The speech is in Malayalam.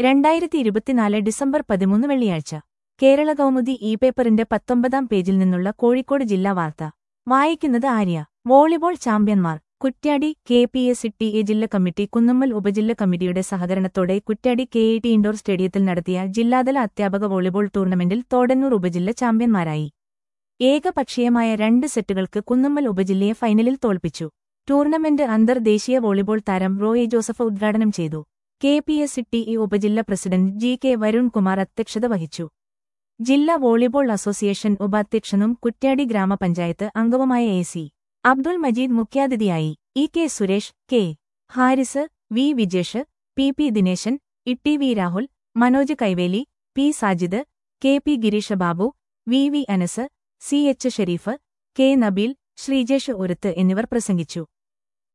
രണ്ടായിരത്തി ഇരുപത്തിനാല് ഡിസംബർ പതിമൂന്ന് വെള്ളിയാഴ്ച കേരള കൗമുദി ഇ പേപ്പറിന്റെ പത്തൊമ്പതാം പേജിൽ നിന്നുള്ള കോഴിക്കോട് ജില്ലാ വാർത്ത വായിക്കുന്നത് ആര്യ വോളിബോൾ ചാമ്പ്യന്മാർ Kuttiadi K P S T A ജില്ലാ കമ്മിറ്റി കുന്നമ്മൽ ഉപജില്ല കമ്മിറ്റിയുടെ സഹകരണത്തോടെ Kuttiadi K A T indoor സ്റ്റേഡിയത്തിൽ നടത്തിയ ജില്ലാതല അധ്യാപക വോളിബോൾ ടൂർണമെന്റിൽ തോടന്നൂർ ഉപജില്ല ചാമ്പ്യന്മാരായി ഏകപക്ഷീയമായ രണ്ട് സെറ്റുകൾക്ക് കുന്നമ്മൽ ഉപജില്ലയെ ഫൈനലിൽ തോൽപ്പിച്ചു ടൂർണമെന്റ് അന്തർദേശീയ വോളിബോൾ താരം റോയി ജോസഫ് ഉദ്ഘാടനം ചെയ്തു K P S T E ഉപജില്ല president G K Varun Kumar അധ്യക്ഷത വഹിച്ചു ജില്ലാ വോളിബോൾ അസോസിയേഷൻ ഉപാധ്യക്ഷനും കുറ്റ്യാടി ഗ്രാമപഞ്ചായത്ത് അംഗവുമായ എ സി അബ്ദുൾ മജീദ് മുഖ്യാതിഥിയായി E K Suresh K Haris V Vijesh P P Dineshan Itty V Rahul Manoj Kaiveli P Sajid K P Girish Babu V V Anas C H Sharif K Nabeel Sreejesh ഉരുത്ത് എന്നിവർ പ്രസംഗിച്ചു